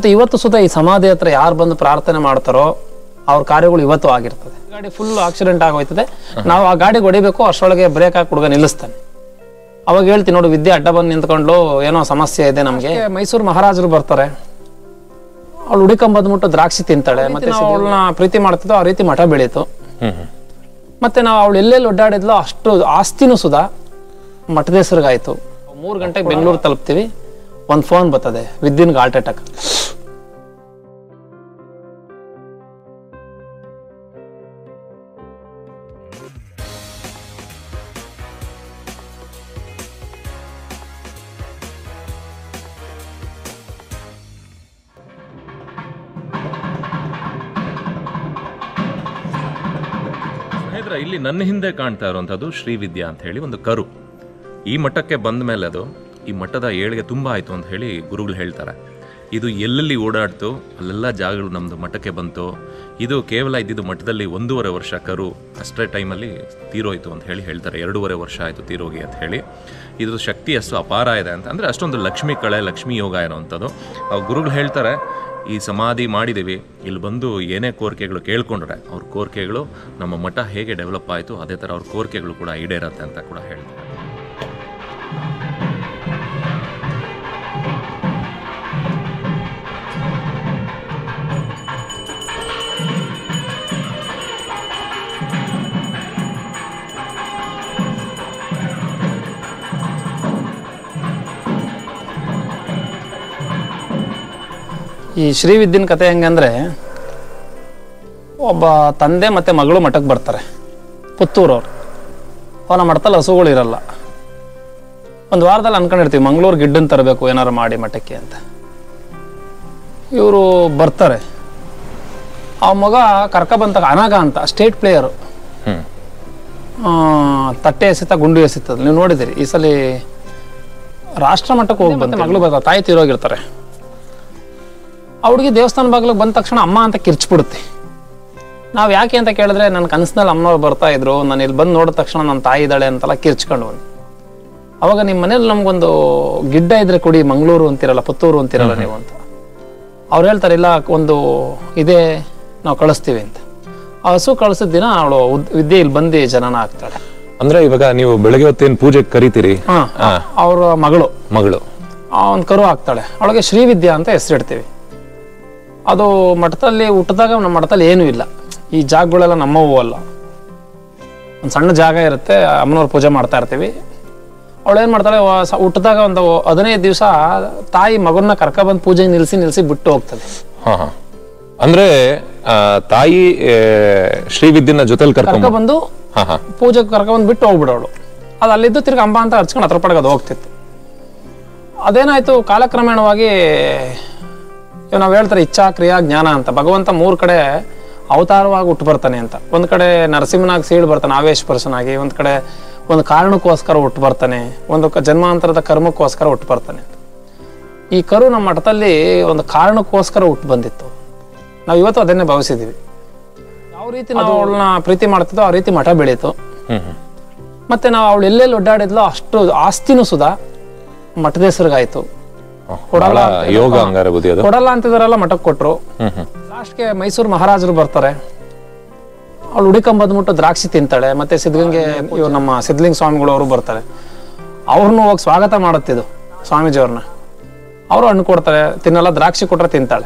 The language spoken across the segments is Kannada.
ಮತ್ತೆ ಇವತ್ತು ಸುತ ಈ ಸಮಾಧಿ ಹತ್ರ ಯಾರು ಬಂದು ಪ್ರಾರ್ಥನೆ ಮಾಡ್ತಾರೋ ಅವ್ರ ಕಾರ್ಯಗಳು ಇವತ್ತು ಆಗಿರ್ತದೆ ಗಾಡಿ ಫುಲ್ ಆಕ್ಸಿಡೆಂಟ್ ಆಗೋಯ್ತದೆ ನಾವು ಆ ಗಾಡಿ ಹೊಡಿಬೇಕು ಅಷ್ಟರೊಳಗೆ ಬ್ರೇಕ್ ಹಾಕಿ ಹುಡುಗ ನಿಲ್ಲಿಸ್ತಾನೆ ಅವಾಗ ಹೇಳ್ತೀನಿ ನೋಡು ವಿದ್ಯೆ ಅಡ್ಡ ಬಂದು ನಿಂತ್ಕೊಂಡು ಏನೋ ಸಮಸ್ಯೆ ಇದೆ ನಮಗೆ ಮೈಸೂರು ಮಹಾರಾಜರು ಬರ್ತಾರೆ ಅವಳು ಹುಡಿಕೊಂಬಂದ್ಬಿಟ್ಟು ದ್ರಾಕ್ಷಿ ತಿಂತಾಳೆ ಮತ್ತೆ ಅವಳನ್ನ ಪ್ರೀತಿ ಮಾಡ್ತಿದ್ದೋ ಆ ರೀತಿ ಮಠ ಬೆಳೀತು ಹ್ಮ್ ಹ್ಮ್ ಮತ್ತೆ ನಾವು ಅವಳು ಎಲ್ಲೆಲ್ಲಿ ಒಡ್ಡಾಡಿದ್ಲೋ ಅಷ್ಟು ಆಸ್ತಿನೂ ಸುಧಾ ಮಠದ ಹೆಸರಿಗಾಯ್ತು ಮೂರು ಗಂಟೆಗೆ ಬೆಂಗಳೂರು ತಲುಪ್ತೀವಿ ಒಂದು ಫೋನ್ ಬರ್ತದೆ ವಿದಿನ್ ಹಾರ್ಟ್ ಅಟ್ಯಾಕ್ ಸ್ನೇಹಿತರೆ ಇಲ್ಲಿ ನನ್ನ ಹಿಂದೆ ಕಾಣ್ತಾ ಇರುವಂಥದ್ದು ಶ್ರೀವಿದ್ಯಾ ಅಂತ ಹೇಳಿ ಒಂದು ಕರು ಈ ಮಠಕ್ಕೆ ಬಂದ ಮೇಲೆ ಅದು ಈ ಮಠದ ಏಳಿಗೆ ತುಂಬ ಆಯಿತು ಅಂತ ಹೇಳಿ ಗುರುಗಳು ಹೇಳ್ತಾರೆ ಇದು ಎಲ್ಲೆಲ್ಲಿ ಓಡಾಡ್ತು ಅಲ್ಲೆಲ್ಲ ಜಾಗಗಳು ನಮ್ಮದು ಮಠಕ್ಕೆ ಬಂತು ಇದು ಕೇವಲ ಇದ್ದಿದ್ದು ಮಠದಲ್ಲಿ ಒಂದೂವರೆ ವರ್ಷ ಕರು ಅಷ್ಟೇ ಟೈಮಲ್ಲಿ ತೀರೋಯ್ತು ಅಂತ ಹೇಳಿ ಹೇಳ್ತಾರೆ ಎರಡೂವರೆ ವರ್ಷ ಆಯಿತು ತೀರೋಗಿ ಅಂತ ಹೇಳಿ ಇದು ಶಕ್ತಿ ಅಷ್ಟು ಅಪಾರ ಇದೆ ಅಂತ ಅಂದರೆ ಅಷ್ಟೊಂದು ಲಕ್ಷ್ಮಿ ಕಳೆ ಲಕ್ಷ್ಮಿ ಯೋಗ ಇರೋವಂಥದ್ದು ಆ ಗುರುಗಳು ಹೇಳ್ತಾರೆ ಈ ಸಮಾಧಿ ಮಾಡಿದ್ದೀವಿ ಇಲ್ಲಿ ಬಂದು ಏನೇ ಕೋರಿಕೆಗಳು ಕೇಳ್ಕೊಂಡ್ರೆ ಅವ್ರ ಕೋರಿಕೆಗಳು ನಮ್ಮ ಮಠ ಹೇಗೆ ಡೆವಲಪ್ ಆಯಿತು ಅದೇ ಥರ ಅವ್ರ ಕೋರಿಕೆಗಳು ಕೂಡ ಈಡೇರತ್ತೆ ಅಂತ ಕೂಡ ಹೇಳ್ತಾರೆ ಈ ಶ್ರೀವಿದ್ಯನ್ ಕತೆ ಹೆಂಗಂದ್ರೆ ಒಬ್ಬ ತಂದೆ ಮತ್ತೆ ಮಗಳು ಮಠಕ್ಕೆ ಬರ್ತಾರೆ ಪುತ್ತೂರವ್ರು ಅವನ ಮಠದಲ್ಲಿ ಹಸುಗಳು ಇರಲ್ಲ ಒಂದು ವಾರದಲ್ಲಿ ಅನ್ಕೊಂಡಿರ್ತೀವಿ ಮಂಗಳೂರು ಗಿಡ್ಡನ್ ತರಬೇಕು ಏನಾರು ಮಾಡಿ ಮಠಕ್ಕೆ ಅಂತ ಇವರು ಬರ್ತಾರೆ ಆ ಮಗ ಕರ್ಕ ಬಂದಾಗ ಅನಾಗ ಅಂತ ಸ್ಟೇಟ್ ಪ್ಲೇಯರು ಹ್ಞೂ ತಟ್ಟೆ ಎಸೆತ ಗುಂಡು ಎಸೆತದ ನೀವು ನೋಡಿದಿರಿ ಈ ಸಲ ರಾಷ್ಟ್ರ ಮಟ್ಟಕ್ಕೆ ಹೋಗಿ ಬಂತೆ ಮಗಳು ಬರ್ತಾರೆ ತಾಯಿ ತೀರೋಗಿರ್ತಾರೆ ಆ ಹುಡುಗಿ ದೇವಸ್ಥಾನ ಬಾಗಿಲಿಗೆ ಬಂದ ತಕ್ಷಣ ಅಮ್ಮ ಅಂತ ಕಿರ್ಚ್ಬಿಡುತ್ತೆ ನಾವು ಯಾಕೆ ಅಂತ ಕೇಳಿದ್ರೆ ನನ್ನ ಕನಸಿನಲ್ಲಿ ಅಮ್ಮನವ್ರು ಬರ್ತಾ ಇದ್ರು ನಾನು ಇಲ್ಲಿ ಬಂದು ನೋಡಿದ ತಕ್ಷಣ ನನ್ನ ತಾಯಿ ಇದ್ದಾಳೆ ಅಂತೆಲ್ಲ ಕಿರ್ಚ್ಕೊಂಡು ಬಂದು ಅವಾಗ ನಿಮ್ಮ ಮನೇಲಿ ನಮ್ಗೊಂದು ಗಿಡ್ಡ ಇದ್ರೆ ಕೊಡಿ ಮಂಗಳೂರು ಅಂತಿರಲ್ಲ ಪುತ್ತೂರು ಅಂತಿರಲ್ಲ ನೀವು ಅಂತ ಅವ್ರು ಹೇಳ್ತಾರೆ ಇಲ್ಲ ಒಂದು ಇದೇ ನಾವು ಕಳಿಸ್ತೀವಿ ಅಂತ ಆ ಹಸು ಕಳಿಸಿದ ದಿನ ಅವಳು ವಿದ್ಯೆ ಇಲ್ಲಿ ಬಂದು ಜನನ ಆಗ್ತಾಳೆ ಅಂದ್ರೆ ಇವಾಗ ನೀವು ಬೆಳಗ್ಗೆ ಹೊತ್ತೇನು ಪೂಜೆಗೆ ಕರಿತೀರಿ ಹಾ ಅವ್ರ ಮಗಳು ಮಗಳು ಆ ಒಂದು ಕರು ಆಗ್ತಾಳೆ ಅವಳಿಗೆ ಶ್ರೀವಿದ್ಯಾ ಅಂತ ಹೆಸರಿಡ್ತೀವಿ ಅದು ಮಠದಲ್ಲಿ ಹುಟ್ಟಿದಾಗ ನಮ್ಮ ಮಠದಲ್ಲಿ ಏನೂ ಇಲ್ಲ ಈ ಜಾಗಗಳೆಲ್ಲ ನಮ್ಮವು ಅಲ್ಲ ಒಂದು ಸಣ್ಣ ಜಾಗ ಇರುತ್ತೆ ಅಮ್ಮನವ್ರ ಪೂಜೆ ಮಾಡ್ತಾ ಇರ್ತೀವಿ ಅವಳು ಏನು ಮಾಡ್ತಾಳೆ ವ- ಸ- ಹುಟ್ಟಿದಾಗ ಒಂದು ಹದಿನೈದು ದಿವಸ ತಾಯಿ ಮಗನ್ನ ಕರ್ಕ ಬಂದು ಪೂಜೆಗೆ ನಿಲ್ಲಿಸಿ ನಿಲ್ಲಿಸಿ ಬಿಟ್ಟು ಹೋಗ್ತದೆ ಹಾ ಹಾ ಅಂದ್ರೆ ಆ, ತಾಯಿ ಆ, ಶ್ರೀವಿದ್ಯನ ಜೊತೆಲಿ ಕರ್ಕ ಕರ್ಕೊಂಡ್ ಬಂದು ಹಾ ಹಾ ಪೂಜೆಗೆ ಕರ್ಕೊಂಡ್ ಬಿಟ್ಟು ಹೋಗ್ಬಿಡೋಳು ಅದು ಅಲ್ಲಿದ್ದು ತಿರ್ಗಿ ಅಂಬ ಅಂತ ಹರ್ಚ್ಕೊಂಡು ಹತ್ರ ಪಡೆಗೆ ಅದು ಹೋಗ್ತಿತ್ತು ಅದೇನಾಯ್ತು ಕಾಲಕ್ರಮೇಣವಾಗಿ ಇವ್ ನಾವು ಹೇಳ್ತಾರೆ ಇಚ್ಛಾ ಕ್ರಿಯಾ ಜ್ಞಾನ ಅಂತ ಭಗವಂತ ಮೂರು ಕಡೆ ಅವತಾರವಾಗಿ ಹುಟ್ಟು ಬರ್ತಾನೆ ಅಂತ ಒಂದು ಕಡೆ ನರಸಿಂಹನಾಗಿ ಸೀಳು ಬರ್ತಾನೆ ಆವೇಶ ಪರ್ಸನಾಗಿ ಒಂದು ಕಡೆ ಒಂದು ಕಾರಣಕ್ಕೋಸ್ಕರ ಹುಟ್ಟು ಬರ್ತಾನೆ ಒಂದು ಕ- ಜನ್ಮಾಂತರದ ಕರ್ಮಕ್ಕೋಸ್ಕರ ಹುಟ್ಟು ಬರ್ತಾನೆ ಅಂತ ಈ ಕರು ನಮ್ಮ ಮಠದಲ್ಲಿ ಒಂದು ಕಾರಣಕ್ಕೋಸ್ಕರ ಹುಟ್ಟು ಬಂದಿತ್ತು ನಾವು ಇವತ್ತು ಅದನ್ನೇ ಭಾವಿಸಿದ್ದೀವಿ ಯಾವ ರೀತಿ ನಾವು ಅವಳನ್ನ ಪ್ರೀತಿ ಮಾಡ್ತಿದ್ದೋ ಆ ರೀತಿ ಮಠ ಬೆಳೀತು ಹ್ಮ್ ಹ್ಮ್ ಮತ್ತೆ ನಾವು ಅವಳು ಎಲ್ಲೆಲ್ಲಿ ಒಡ್ಡಾಡಿದ್ಲೋ ಅಷ್ಟು ಆಸ್ತಿನೂ ಸುಧಾ ಮಠದ ಹೆಸರಿಗಾಯ್ತು ಬಹಳ ಯೋಗ ಹಂಗಾರೆ ಬುದ್ಧಿ ಅದು ಕೊಡಲ್ಲ ಅಂತಿದಾರಲ್ಲ ಮಠಕ್ಕೆ ಕೊಟ್ರು ಹ್ಮ್ ಹ್ಮ್ ಲಾಸ್ಟ್ಗೆ ಮೈಸೂರು ಮಹಾರಾಜರು ಬರ್ತಾರೆ ಅವಳು ಹುಡಿಕೊಂಬಂದ್ಬಿಟ್ಟು ದ್ರಾಕ್ಷಿ ತಿಂತಾಳೆ ಮತ್ತೆ ಸಿದ್ಧಗಂಗೆ ಇವ್ರು ನಮ್ಮ ಸಿದ್ಧಲಿಂಗ ಸ್ವಾಮಿಗಳು ಅವರು ಬರ್ತಾರೆ ಅವ್ರನ್ನೂ ಹೋಗಿ ಸ್ವಾಗತ ಮಾಡುತ್ತಿದ್ದು ಸ್ವಾಮೀಜಿಯವ್ರನ್ನ ಅವರು ಹಣ್ಣು ಕೊಡ್ತಾರೆ ತಿನ್ನಲ್ಲ ದ್ರಾಕ್ಷಿ ಕೊಟ್ರೆ ತಿಂತಾಳೆ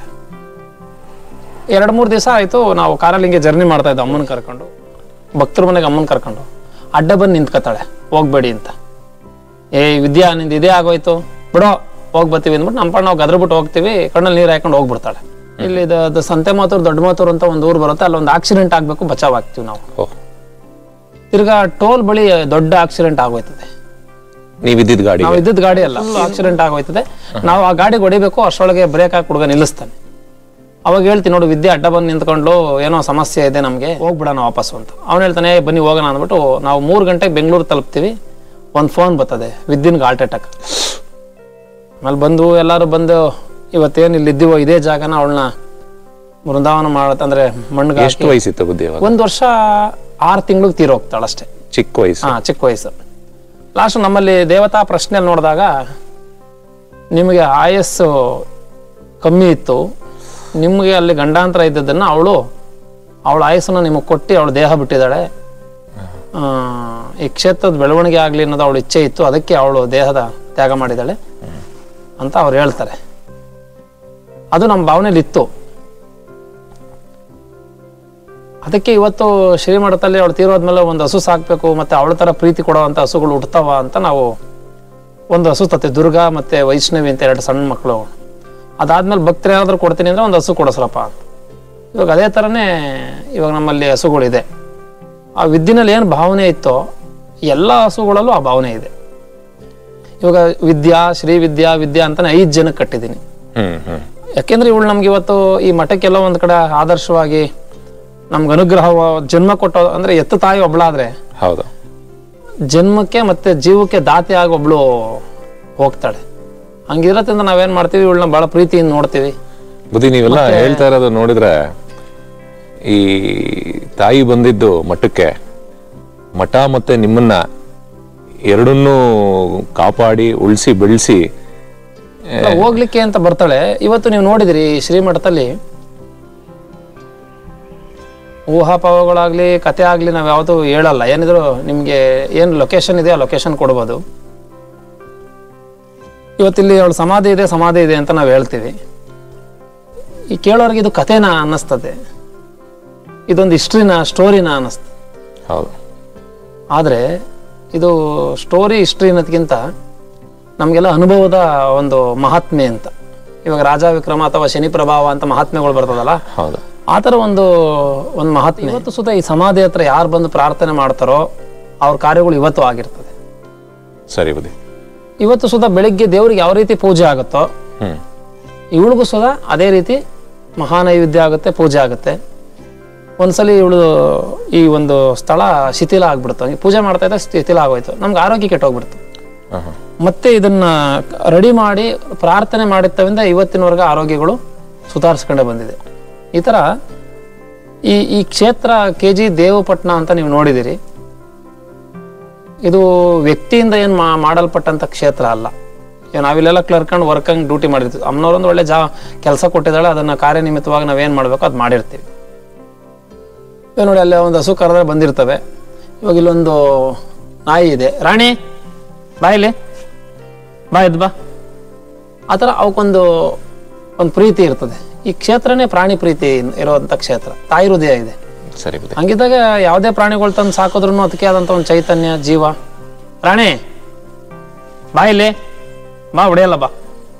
ಎರಡು ಮೂರು ದಿವಸ ಆಯ್ತು ನಾವು ಕಾರಲ್ಲಿ ಹಿಂಗೆ ಜರ್ನಿ ಮಾಡ್ತಾ ಇದ್ದೆ ಅಮ್ಮನ ಕರ್ಕೊಂಡು ಭಕ್ತರ ಮನೆಗೆ ಅಮ್ಮನ ಕರ್ಕೊಂಡು ಅಡ್ಡ ಬಂದು ನಿಂತ್ಕೊತಾಳೆ ಹೋಗ್ಬೇಡಿ ಅಂತ ಏ ವಿದ್ಯಾ ನಿಂದು ಇದೇ ಆಗೋಯ್ತು ಬಿಡೋ ಹೋಗಿ ಬರ್ತೀವಿ ಅಂದ್ಬಿಟ್ಟು ನಮ್ಮ ನಾವು ಗದ್ರಬಿಟ್ಟು ಹೋಗ್ತೀವಿ ಕಣ್ಣಲ್ಲಿ ನೀರು ಹಾಕೊಂಡು ಹೋಗ್ಬಿಡ್ತಾಳೆ ಇಲ್ಲಿ ಇದು ಅದು ಸಂತೆ ಮಾತೂರು ದೊಡ್ಡ ಮಾತೂರು ಅಂತ ಒಂದು ಊರು ಬರುತ್ತೆ ಅಲ್ಲೊಂದು ಆಕ್ಸಿಡೆಂಟ್ ಆಗಬೇಕು ಬಚಾವ್ ಆಗ್ತೀವಿ ನಾವು ಓಹ್ ತಿರ್ಗಾ ಟೋಲ್ ಬಳಿ ದೊಡ್ಡ ಆಕ್ಸಿಡೆಂಟ್ ಆಗೋಯ್ತದೆ ನೀವ್ ಇದ್ದಿದ್ ಗಾಡಿ ನಾವು ಇದ್ದದ ಗಾಡಿ ಅಲ್ಲ ಆಕ್ಸಿಡೆಂಟ್ ಆಗೋಯ್ತದೆ ನಾವು ಆ ಗಾಡಿ ಹೊಡಿಬೇಕು ಅಷ್ಟರೊಳಗೆ ಬ್ರೇಕ್ ಹಾಕಿ ಹುಡುಗ ನಿಲ್ಲಿಸ್ತಾನೆ ಅವಾಗ ಹೇಳ್ತೀನಿ ನೋಡು ವಿದ್ಯೆ ಅಡ್ಡ ಬಂದು ನಿಂತ್ಕೊಂಡು ಏನೋ ಸಮಸ್ಯೆ ಇದೆ ನಮಗೆ ಹೋಗ್ಬಿಡೋಣ ವಾಪಸ್ಸು ಅಂತ ಅವ್ನು ಹೇಳ್ತಾನೆ "ಏ, ಬನ್ನಿ ಹೋಗೋಣ ಅಂದ್ಬಿಟ್ಟು ನಾವು ಮೂರು ಗಂಟೆಗೆ ಬೆಂಗಳೂರು ತಲುಪ್ತೀವಿ ಒಂದು ಫೋನ್ ಬರ್ತದೆ ವಿದಿನ್ ಹಾರ್ಟ್ ಅಟ್ಯಾಕ್ ಆಮೇಲೆ ಬಂದು ಎಲ್ಲರೂ ಬಂದು ಇವತ್ತೇನು ಇಲ್ಲಿ ಇದ್ದೀವೋ ಇದೇ ಜಾಗನ ಅವಳನ್ನ ಬೃಂದಾವನ ಮಾಡತ್ತಂದ್ರೆ ಮಣ್ಣಿಗೆ ಎಷ್ಟು ವಯಸ್ಸಿತ್ತು ಬುದ್ಧಿ ಅವಾಗ ಒಂದು ವರ್ಷ ಆರು ತಿಂಗಳಿಗೆ ತೀರೋಗ್ತಾಳಷ್ಟೇ ಚಿಕ್ಕ ವಯಸ್ಸು ಹಾ ಚಿಕ್ಕ ವಯಸ್ಸು ಲಾಸ್ಟ್ ನಮ್ಮಲ್ಲಿ ದೇವತಾ ಪ್ರಶ್ನೆಯಲ್ಲಿ ನೋಡಿದಾಗ ನಿಮಗೆ ಆಯಸ್ಸು ಕಮ್ಮಿ ಇತ್ತು ನಿಮಗೆ ಅಲ್ಲಿ ಗಂಡಾಂತರ ಇದ್ದದ್ದನ್ನು ಅವಳು ಅವಳ ಆಯಸ್ಸನ್ನು ನಿಮಗೆ ಕೊಟ್ಟು ಅವಳು ದೇಹ ಬಿಟ್ಟಿದ್ದಾಳೆ ಆ, ಈ ಕ್ಷೇತ್ರದ ಬೆಳವಣಿಗೆ ಆಗಲಿ ಅನ್ನೋದು ಅವಳ ಇಚ್ಛೆ ಇತ್ತು ಅದಕ್ಕೆ ಅವಳು ದೇಹದ ತ್ಯಾಗ ಮಾಡಿದ್ದಾಳೆ ಅಂತ ಅವ್ರು ಹೇಳ್ತಾರೆ ಅದು ನಮ್ಮ ಭಾವನೆಯಲ್ಲಿ ಇತ್ತು ಅದಕ್ಕೆ ಇವತ್ತು ಶ್ರೀಮಠದಲ್ಲಿ ಅವಳು ತೀರೋದ್ಮೇಲೆ ಒಂದು ಹಸು ಸಾಕಬೇಕು ಮತ್ತೆ ಅವಳ ಥರ ಪ್ರೀತಿ ಕೊಡುವಂಥ ಹಸುಗಳು ಹುಡ್ತಾವ ಅಂತ ನಾವು ಒಂದು ಹಸು ತತ್ತೆ ದುರ್ಗಾ ಮತ್ತೆ ವೈಷ್ಣವಿ ಅಂತ ಎರಡು ಸಣ್ಣ ಮಕ್ಕಳು ಅದಾದ್ಮೇಲೆ ಭಕ್ತರು ಏನಾದರೂ ಕೊಡ್ತೀನಿ ಅಂದ್ರೆ ಒಂದು ಹಸು ಕೊಡಿಸ್ರಪ್ಪ ಅಂತ ಇವಾಗ ಅದೇ ಥರನೇ ಇವಾಗ ನಮ್ಮಲ್ಲಿ ಹಸುಗಳಿದೆ ಆ ವಿದ್ಯೆನಲ್ಲಿ ಏನು ಭಾವನೆ ಇತ್ತೋ ಎಲ್ಲ ಹಸುಗಳಲ್ಲೂ ಆ ಭಾವನೆ ಇದೆ ಇವಾಗ ವಿದ್ಯಾ ಶ್ರೀ ವಿದ್ಯಾ ವಿದ್ಯಾ ಅಂತಾನೆ ಐದು ಜನಕ್ಕೆ ಕಟ್ಟಿದ್ದೀನಿ ಹ್ಮ್ ಹ್ಮ್ ಯಾಕೆಂದ್ರೆ ಇವಳು ನಮ್ಗೆ ಇವತ್ತು ಈ ಮಠಕ್ಕೆಲ್ಲ ಒಂದ್ ಕಡೆ ಆದರ್ಶವಾಗಿ ನಮ್ಗೆ ಅನುಗ್ರಹ ಜನ್ಮ ಕೊಟ್ಟ ಅಂದ್ರೆ ಎತ್ತು ತಾಯಿ ಒಬ್ಳಾದ್ರೆ ಹೌದು ಜನ್ಮಕ್ಕೆ ಮತ್ತೆ ಜೀವಕ್ಕೆ ದಾತಿ ಆಗಿ ಒಬ್ಳು ಹೋಗ್ತಾಳೆ ಹಂಗಿರತ್ರಿಂದ ನಾವೇನ್ ಮಾಡ್ತೀವಿ ಇವಳನ್ನ ಬಹಳ ಪ್ರೀತಿಯಿಂದ ನೋಡ್ತೀವಿ ಬುದ್ಧಿ ನೀವೆಲ್ಲ ಹೇಳ್ತಾ ಇರೋದು ನೋಡಿದ್ರೆ ಈ ತಾಯಿ ಬಂದಿದ್ದು ಮಠಕ್ಕೆ ಮಠ ಮತ್ತೆ ನಿಮ್ಮನ್ನ ಎರಡನ್ನೂ ಕಾಪಾಡಿ ಉಳಿಸಿ ಬೆಳೆಸಿ ಅಲ್ಲ, ಹೋಗ್ಲಿಕ್ಕೆ ಅಂತ ಬರ್ತಾಳೆ ಇವತ್ತು ನೀವು ನೋಡಿದಿರಿ ಈ ಶ್ರೀಮಠದಲ್ಲಿ ಊಹಾಪೋಹಗಳಾಗ್ಲಿ ಕತೆ ಆಗ್ಲಿ ನಾವ್ ಯಾವುದು ಹೇಳಲ್ಲ ಏನಿದ್ರು ನಿಮ್ಗೆ ಏನ್ ಲೊಕೇಶನ್ ಇದೆ ಆ ಲೊಕೇಶನ್ ಕೊಡ್ಬೋದು ಇವತ್ತಿಲ್ಲಿ ಅವಳು ಸಮಾಧಿ ಇದೆ ಸಮಾಧಿ ಇದೆ ಅಂತ ನಾವು ಹೇಳ್ತೀವಿ ಈ ಕೇಳೋರಿಗೆ ಇದು ಕಥೆನ ಅನ್ನಿಸ್ತದೆ ಇದೊಂದು ಹಿಸ್ಟ್ರಿನ ಸ್ಟೋರಿನ ಅನ್ನಿಸ್ತದೆ ಹೌದು ಆದರೆ ಇದು ಸ್ಟೋರಿ ಹಿಸ್ಟ್ರಿ ಅನ್ನೋದಕ್ಕಿಂತ ನಮಗೆಲ್ಲ ಅನುಭವದ ಒಂದು ಮಹಾತ್ಮೆ ಅಂತ ಇವಾಗ ರಾಜ ವಿಕ್ರಮ ಅಥವಾ ಶನಿ ಪ್ರಭಾವ ಅಂತ ಮಹಾತ್ಮೆಗಳು ಬರ್ತದಲ್ಲ ಹೌದು ಆ ಥರ ಒಂದು ಒಂದು ಮಹಾತ್ಮೆ ಇವತ್ತು ಸುತ್ತ ಈ ಸಮಾಧಿ ಹತ್ರ ಯಾರು ಬಂದು ಪ್ರಾರ್ಥನೆ ಮಾಡ್ತಾರೋ ಅವ್ರ ಕಾರ್ಯಗಳು ಇವತ್ತು ಆಗಿರ್ತದೆ ಸರಿ ಬುದ್ಧಿ ಇವತ್ತು ಸುಧಾ ಬೆಳಿಗ್ಗೆ ದೇವ್ರಿಗೆ ಯಾವ ರೀತಿ ಪೂಜೆ ಆಗುತ್ತೋ ಹ್ಮ್ ಇವಳಿಗೂ ಸುಧಾ ಅದೇ ರೀತಿ ಮಹಾನೈವೇದ್ಯ ಆಗುತ್ತೆ ಪೂಜೆ ಆಗುತ್ತೆ ಒಂದ್ಸಲಿ ಇವಳು ಈ ಒಂದು ಸ್ಥಳ ಶಿಥಿಲ ಆಗ್ಬಿಡ್ತು ಈ ಪೂಜೆ ಮಾಡ್ತಾ ಇದ್ದಾಗ ಶಿಥಿಲ ಆಗೋಯ್ತು ನಮ್ಗೆ ಆರೋಗ್ಯ ಕೆಟ್ಟೋಗ್ಬಿಡ್ತು ಹಾ, ಹಾ. ಮತ್ತೆ ಇದನ್ನ ರೆಡಿ ಮಾಡಿ ಪ್ರಾರ್ಥನೆ ಮಾಡಿತ್ತವಿಂದ ಇವತ್ತಿನವರೆಗೆ ಆರೋಗ್ಯಗಳು ಸುಧಾರಿಸ್ಕೊಂಡೇ ಬಂದಿದೆ ಈ ಥರ ಈ ಈ ಕ್ಷೇತ್ರ ಕೆ ಜಿ ದೇವಪಟ್ಟಣ ಅಂತ ನೀವು ನೋಡಿದಿರಿ ಇದು ವ್ಯಕ್ತಿಯಿಂದ ಏನು ಮಾ ಮಾಡಲ್ಪಟ್ಟಂಥ ಕ್ಷೇತ್ರ ಅಲ್ಲ ಈಗ ನಾವಿಲ್ಲೆಲ್ಲ ಕ್ಲರ್ಕೊಂಡು ವರ್ಕಂಗ್ ಡ್ಯೂಟಿ ಮಾಡಿರ್ತೀವಿ ಅಮ್ಮನವ್ರೊಂದು ಒಳ್ಳೆ ಜಾ ಕೆಲಸ ಕೊಟ್ಟಿದ್ದಾಳೆ ಅದನ್ನ ಕಾರ್ಯನಿಮಿತ್ತವಾಗಿ ನಾವೇನು ಮಾಡಬೇಕು ಅದು ಮಾಡಿರ್ತೀವಿ ಇವಾಗ ನೋಡಿ ಅಲ್ಲೇ ಒಂದು ಹಸು ಕರೆದ್ರೆ ಬಂದಿರ್ತವೆ ಇವಾಗ ಇಲ್ಲೊಂದು ನಾಯಿ ಇದೆ ರಾಣಿ ಬಾ ಇಲ್ಲಿ ಬಾ ಎದ್ದು ಬಾ ಆ ಥರ ಅವಕ್ಕೊಂದು ಒಂದು ಪ್ರೀತಿ ಇರ್ತದೆ ಈ ಕ್ಷೇತ್ರನೇ ಪ್ರಾಣಿ ಪ್ರೀತಿ ಇರುವಂಥ ಕ್ಷೇತ್ರ ತಾಯಿ ಹೃದಯ ಇದೆ ಸರಿ ಬುದ್ಧಿ ಹಂಗಿದ್ದಾಗ ಯಾವುದೇ ಪ್ರಾಣಿಗಳು ತಂದು ಸಾಕಿದ್ರು ಅದಕ್ಕೆ ಆದಂಥ ಒಂದು ಚೈತನ್ಯ ಜೀವ ರಾಣಿ ಬಾ ಇಲ್ಲಿ ಬಾ ಹೊಡೆಯಲ್ಲ ಬಾ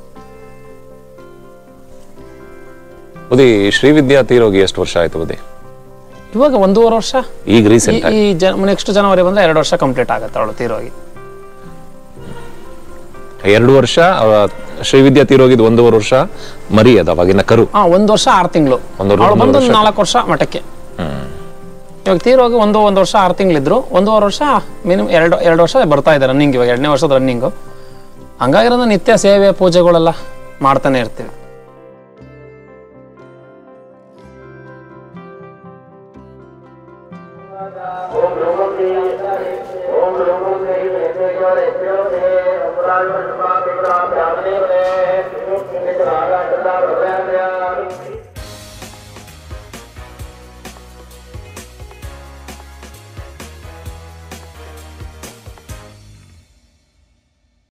ಬುದ್ಧಿ ಶ್ರೀವಿದ್ಯಾ ತೀರೋಗಿ ಎಷ್ಟು ವರ್ಷ ಆಯ್ತು ಬುದ್ಧಿ ಇವಾಗ ಒಂದೂವರೆ ವರ್ಷ ಈಗ ಈ- ರೀಸೆಂಟ್ ಈ ಜನ ನೆಕ್ಸ್ಟ್ ಜನವರಿ ಬಂದ್ರೆ ಎರಡು ವರ್ಷ ಕಂಪ್ಲೀಟ್ ಆಗುತ್ತೆ ಅವಳು ತೀರೋಗಿ ಎರಡು ವರ್ಷ ಅವ ಶ್ರೀವಿದ್ಯಾ ತೀರೋಗಿದ್ ಒಂದೂವರೆ ವರ್ಷ ಮರಿ ಅದ ಅವಾಗಿನ ಕರು ಹಾ ಒಂದು ವರ್ಷ ಆರು ತಿಂಗಳು ಒಂದೂವರೆ- ಅವಳು ಬಂದು ಒಂದೂವರೆ ಒಂದು ನಾಲ್ಕು ವರ್ಷ ಮಠಕ್ಕೆ ಹ್ಮ್ ಇವಾಗ ತೀರೋಗಿ ಒಂದು ಒಂದು ವರ್ಷ ಆರು ತಿಂಗಳಿದ್ರು ಒಂದೂವರೆ ವರ್ಷ ಮಿನಿಮಮ್ ಎರಡು ಎರಡು ವರ್ಷ ಬರ್ತಾ ಇದೆ ರನ್ನಿಂಗ್ ಇವಾಗ ಎರಡನೇ ವರ್ಷದ ರನ್ನಿಂಗು ಹಂಗಾಗಿರೋದು ನಿತ್ಯ ಸೇವೆ ಪೂಜೆಗಳೆಲ್ಲ ಮಾಡ್ತಾನೆ ಇರ್ತೀವಿ